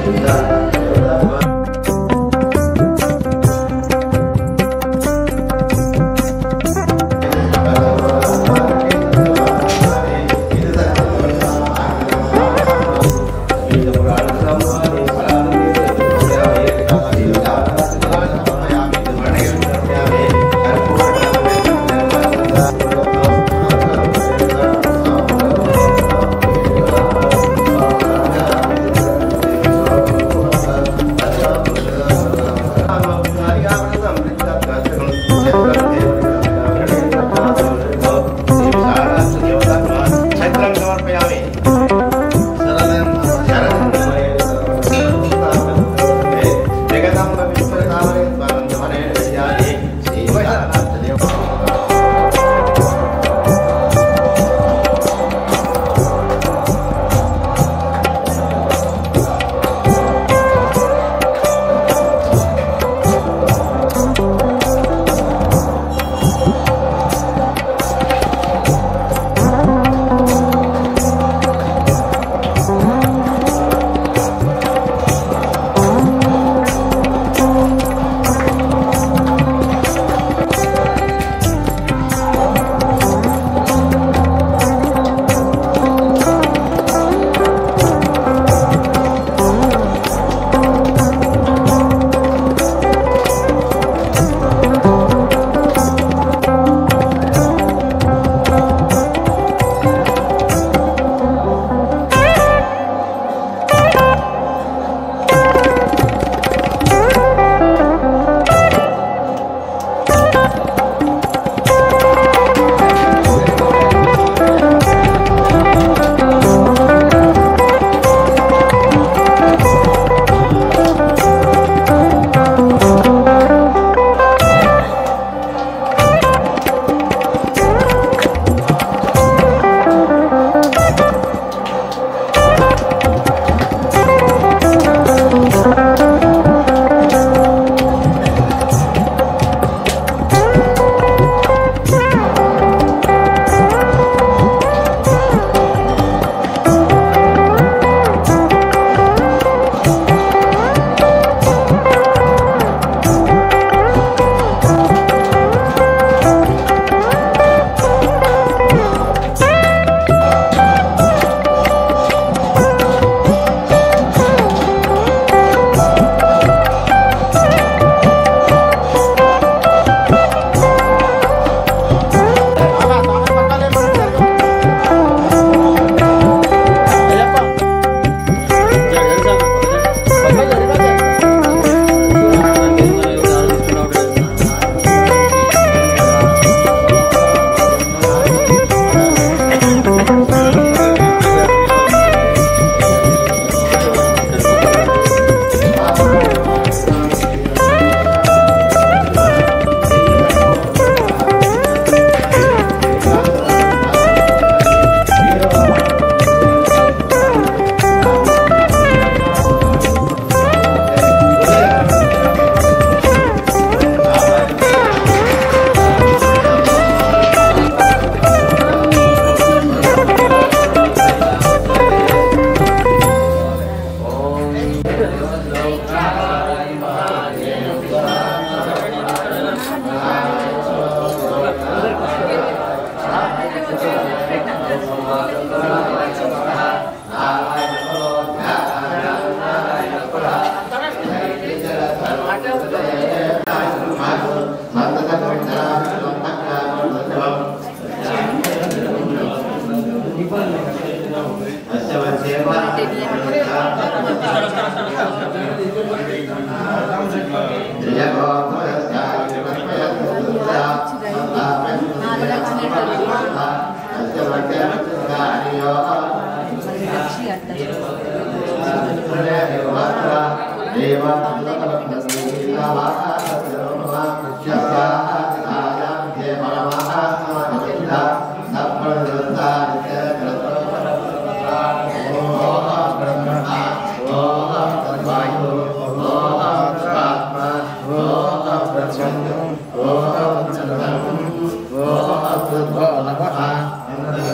ఛత్రం సమర్పయామి జగదంబ విశ్వకామరే స్వానందమనే విద్యాయే శ్రీ సారనాథదేవ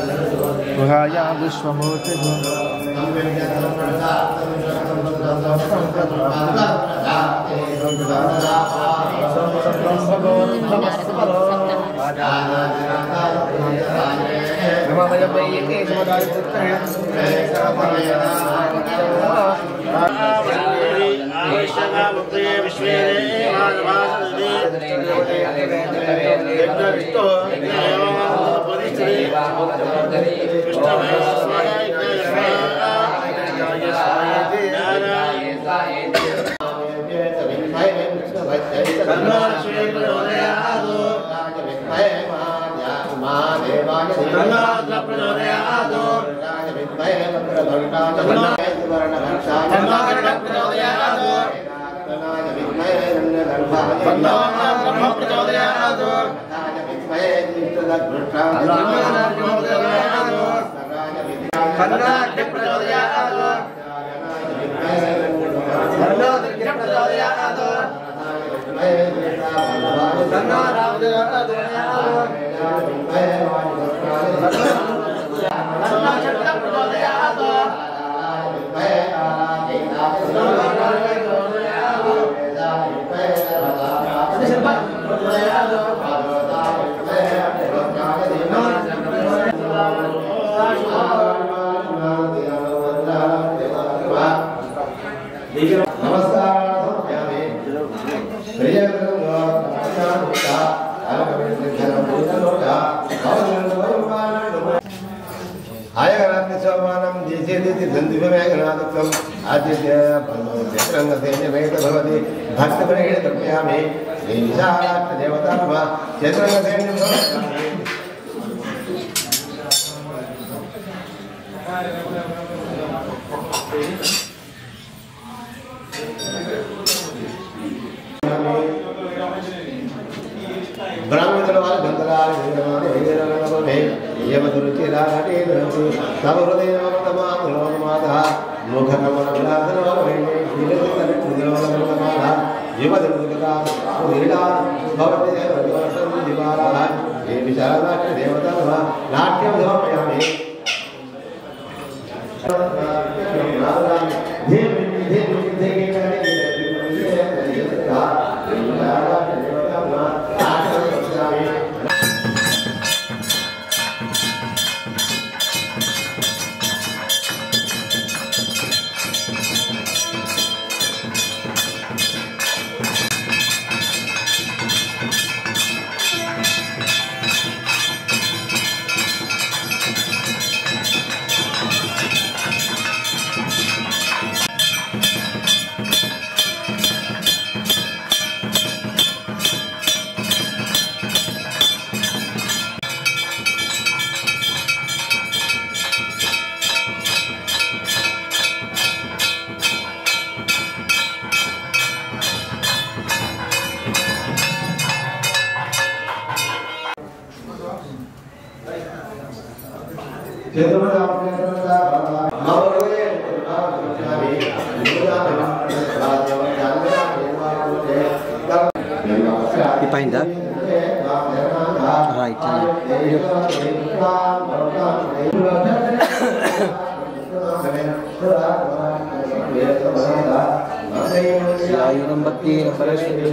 गुहाया विश्वमूर्तिः ఆయగనాథి సోమానం దేశేది దందిమేఘనాథత్వం ఆదిత్య చంద్రంగసేన భవతి భక్తపరేణ కల్పయామి శ్రీ విశాలాక్ష దేవతా చంద్రంగసేన బ్రాహ్మణుల వారు గంధరాలు వేదమాలు వేదరమే యమదురుచిరాటే ధరతి తమ హృదయమాత ముఖకమల విలాసనవమే శ్రీలతనమాల యువదుర్గత క్రీడా భవతి దివారాः ఏ విశాలాక్ష దేవత నాట్యం సమర్పయామి Ipahinda? Right. ఆయుధం భక్తి పరమేశ్వరి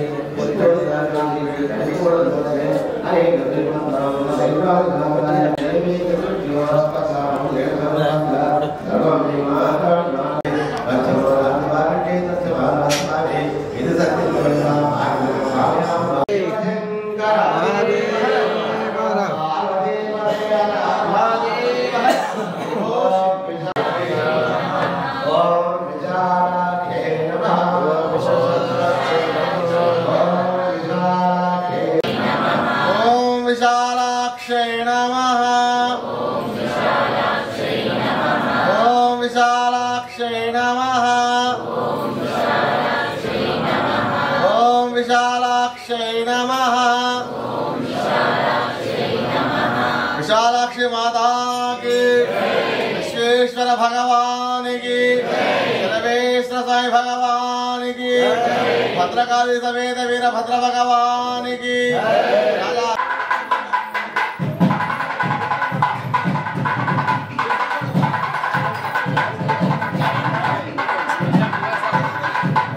ఓం విశాలాక్షై నమ ఓం విశాలాక్షై నమ ఓం విశాలాక్షై నమ విశాలాక్షి మాతాకి విశ్వేశ్వర భగవానికి సర్వేశ్వర సాయి భగవానికి భద్రకాళి సమేత వీర భద్ర భగవానికి రాజా శ్రీ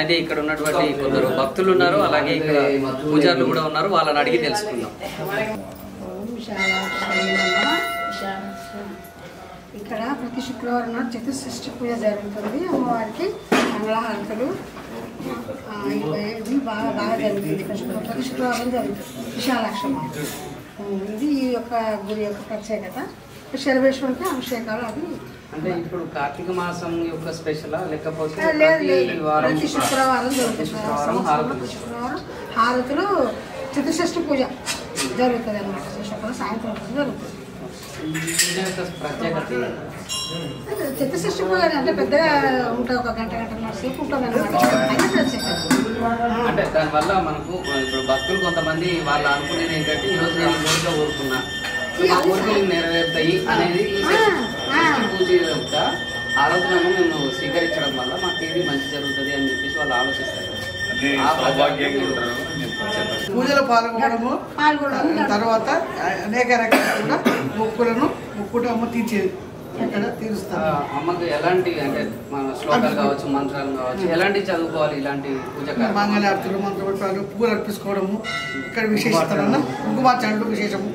అయితే ఇక్కడ ఉన్నటువంటి కొందరు భక్తులు ఉన్నారు అలాగే ఇక్కడ పూజారులు కూడా ఉన్నారు వాళ్ళని అడిగి తెలుసుకుందాం ఓం విశాలాక్షి నమః. విశాలాక్షి. ఇక్కడ ప్రతి శుక్రవారం నాడు చతుర్షష్ఠి పూజ జరుగుతుంది అమ్మవారికి మంగళహారతులు ఆ, ఇవి ఇవి బాగా బాగా జరుగుతుంది ఇక్కడ శుక్ర- ప్రతి శుక్రవారం జరుగుతుంది విశాలాక్షమ్మ ఇది ఈ యొక్క గురి యొక్క ప్రత్యేకత శరవేశ్వరునికి అభిషేకాలు అవి అంటే ఇప్పుడు కార్తీక మాసం యొక్క స్పెషల్ లేకపోతే ఆ, లేదు ప్రతి లేదు వారం ప్రతి శుక్రవారం జరుగుతుంది శుక్రవారం సంవత్సరంలో హారతులు. ప్రతి శుక్రవారం హారతులు చతుర్షష్ఠి పూజ జరుగుతుంది అనమాట శుక్రవారం సాయంత్రం పూజ జరుగుతుంది ఈ పూజ యొక్క ప్రత్యేకత ఏంటి? చతుర్షష్ఠి పూజ అంటే పెద్దగా ఉంటుంది ఒక గంట గంటన్నర సేపు ఉంటుంది అనమాట అది ప్రత్యేకత అంటే దానివల్ల మనకు ఇప్పుడు భక్తులు కొంతమంది వాళ్ళు అనుకునేది ఏంటంటే ఈ రోజు నేను కోరిక కోరుకున్నా మా కోరికలు నెరవేరుతాయి అనేది ఈ షష్ఠి పూజ యొక్క ఆలోచనను మేము స్వీకరించడం వల్ల మాకు ఏది మంచి జరుగుతుంది అని చెప్పేసి వాళ్ళు ఆలోచిస్తారు ఆ సౌభాగ్యంగా ఉంటారు అని చెప్పారు. పూజలో పాల్గొనడము పాల్గొనడం తర్వాత అనేక రకాల మొక్కులను మొక్కుడు అమ్మ తీర్చేది ఇక్కడ ఆ, తీరుస్తాను అమ్మకు ఎలాంటి అంటే మన శ్లోకాలు కావచ్చు మంత్రాలు కావచ్చు ఎలాంటి చదువుకోవాలి ఇలాంటి పూజ కార్యక్రమాలు? మంగళార్తులు మంత్రపట్టాలు పూలు అర్పించుకోవడము ఇక్కడ విశేషతలన్న కుంకుమార్చనలు విశేషము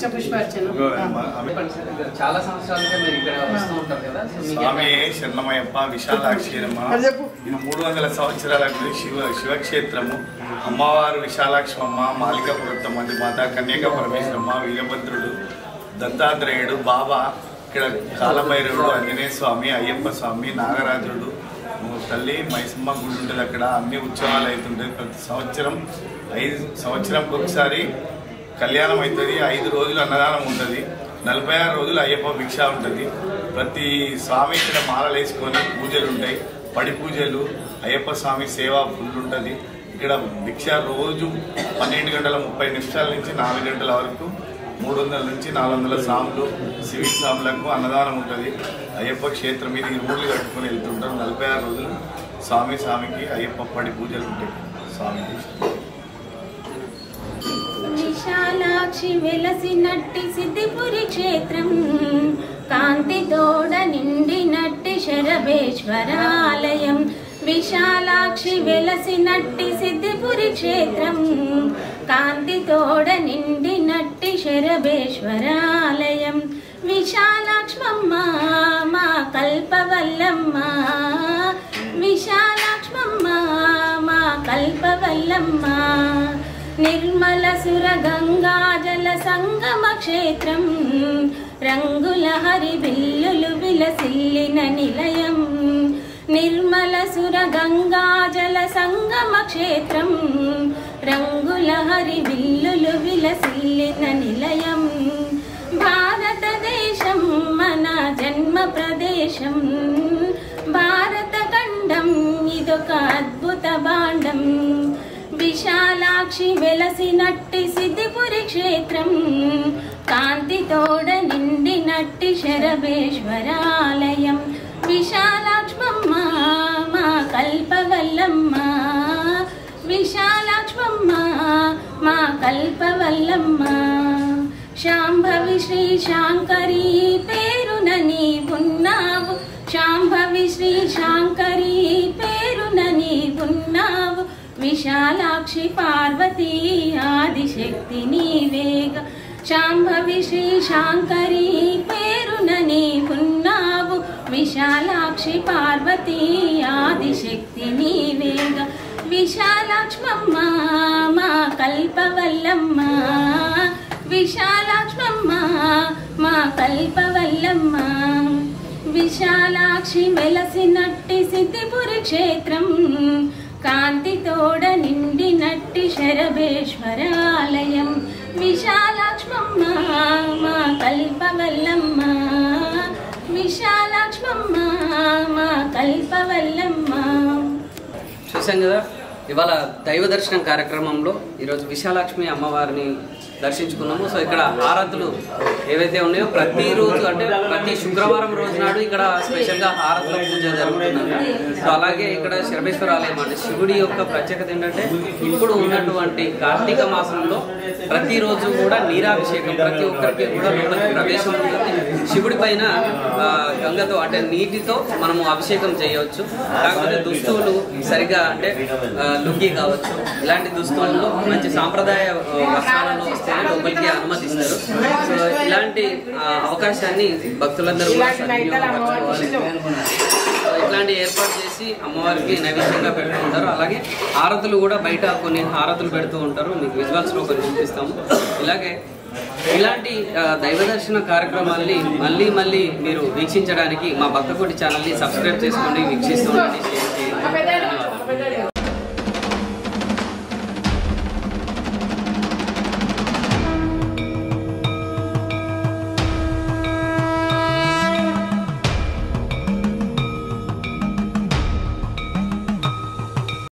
చెప్పండి సార్, ఇక్కడ చాలా సంవత్సరాలుగా మీరు ఇక్కడ వస్తూ ఉంటారు కదా సో మీకు స్వామి ఎలా- శరణమయ్యప్ప విశాలాక్షిరమ్మ అది చెప్పు. ఇది మూడు వందల సంవత్సరాల క్రితం శివ శివక్షేత్రము అమ్మవారు విశాలాక్షమ్మ మాలికాపురత్త మంది మాత కన్యక పరమేశ్వరమ్మ వీరభద్రుడు దత్తాత్రేయుడు బాబా ఇక్కడ కాలభైరవుడు ఆంజనేయ స్వామి అయ్యప్ప స్వామి నాగరాజుడు తల్లి మైసమ్మ గుడి ఉంటుంది అక్కడ అన్ని ఉత్సవాలు అవుతుంటాయి ప్రతి సంవత్సరం ఐదు సంవత్సరంకి ఒకసారి కళ్యాణం అవుతుంది ఐదు రోజులు అన్నదానం ఉంటుంది నలభై ఆరు రోజులు అయ్యప్ప భిక్ష ఉంటుంది ప్రతి స్వామి ఇక్కడ మాలలు వేసుకొని పూజలు ఉంటాయి పడి పూజలు అయ్యప్ప స్వామి సేవ ఫుల్ ఉంటుంది ఇక్కడ భిక్ష రోజు పన్నెండు గంటల ముప్పై నిమిషాల నుంచి నాలుగు గంటల వరకు మూడు వందల నుంచి నాలుగు వందల సాములు సివిల్ సాములకు అన్నదానం ఉంటుంది అయ్యప్ప క్షేత్రం మీద ఇరుముళ్ళు కట్టుకొని వెళ్తుంటారు నలభై ఆరు రోజులు స్వామి స్వామికి అయ్యప్ప పడి పూజలు ఉంటాయి స్వామికి విశాలాక్షి వెలసినట్టి సిద్ధిపురి క్షేత్రం కాంతి తోడ నిండినట్టి శరభేశ్వరాలయం విశాలాక్షి వెలసినట్టి సిద్ధిపురి క్షేత్రం కాంతి తోడ నిండినట్టి శరభేశ్వరాలయం విశాలాక్ష్మమ్మ మా కల్పవల్లమ్మ విశాలాక్ష్మమ్మ మా కల్పవల్లమ్మ నిర్మల సుర గంగా జల సంగమ క్షేత్రం రంగుల హరి బిల్లులు విలసిల్లిన నిలయం నిర్మల సుర గంగా జల సంగమ క్షేత్రం రంగుల హరి బిల్లులు విలసిల్లిన నిలయం భారతదేశం మన జన్మ ప్రదేశం భారత ఖండం ఇదొక అద్భుత భాండం విశాలాక్షి వెలసినట్టి సిద్ధిపురి క్షేత్రం కాంతి తోడ నిండినట్టి శరభేశ్వరాలయం విశాలాక్ష్మమ్మ మా కల్పవల్లమ్మ విశాలాక్ష్మమ్మ మా కల్పవల్లమ్మ శాంభవి శ్రీ శాంకరి పేరున నీవున్నావు శాంభవి శ్రీ శాంకరి పేరున నీవున్నావు విశాలాక్షి పార్వతీ ఆదిశక్తి నీవేగ శాంభవి శ్రీ శాంకరి పేరున నీవున్నావు విశాలాక్షి పార్వతీ ఆదిశక్తి నీవేగ విశాలాక్ష్మమ్మ మా కల్పవల్లమ్మ విశాలాక్ష్మమ్మ మా కల్పవల్లమ్మ విశాలాక్షి వెలసినట్టి సిద్ధిపురి క్షేత్రం కాంతి తోడ నిండినట్టి శరభేశ్వరాలయం విశాలాక్ష్మమ్మ మా కల్పవల్లమ్మ విశాలాక్ష్మమ్మ మా కల్పవల్లమ్మ చూసాం కదా ఇవాళ దైవ దర్శనం కార్యక్రమంలో ఈరోజు విశాలాక్ష్మి అమ్మవారిని దర్శించుకున్నాము సో ఇక్కడ హారతులు ఏవైతే ఉన్నాయో ప్రతిరోజు అంటే ప్రతి శుక్రవారం రోజు నాడు ఇక్కడ స్పెషల్గా హారతుల పూజ జరుగుతుందండి సో అలాగే ఇక్కడ శరభేశ్వర ఆలయం అంటే శివుడి యొక్క ప్రత్యేకత ఏంటంటే ఇప్పుడు ఉన్నటువంటి కార్తీక మాసంలో ప్రతిరోజు కూడా నీరాభిషేకం ప్రతి ఒక్కరికి కూడా లోపలికి ప్రవేశం ఉంటుంది శివుడి పైన ఆ, గంగతో అంటే నీటితో మనము అభిషేకం చేయవచ్చు కాకపోతే దుస్తువులు సరిగా అంటే ఆ, లుంగి కావచ్చు ఇలాంటి దుస్తువుల్లో మంచి సాంప్రదాయ ఆ, వస్త్రాలను వస్తేనే లోపలికి అనుమతిస్తారు సో ఇలాంటి ఆ, అవకాశాన్ని భక్తులందరూ కూడా సద్వినియోగపరచుకోవాలి సో ఇట్లాంటి ఏర్పాటు చేసి అమ్మవారికి నైవేద్యంగా పెడుతూ ఉంటారు అలాగే హారతులు కూడా బయట కొన్ని హారతులు పెడుతూ ఉంటారు మీకు విజువల్స్ లో కొన్ని చూపిస్తాము ఇలాగే ఇలాంటి ఆ, దైవ దర్శన కార్యక్రమాల్ని మళ్ళీ మళ్ళీ మీరు వీక్షించడానికి మా భక్తకోటి ఛానల్ని సబ్స్క్రైబ్ చేసుకోండి వీక్షిస్తూ ఉండండి షేర్ చేయండి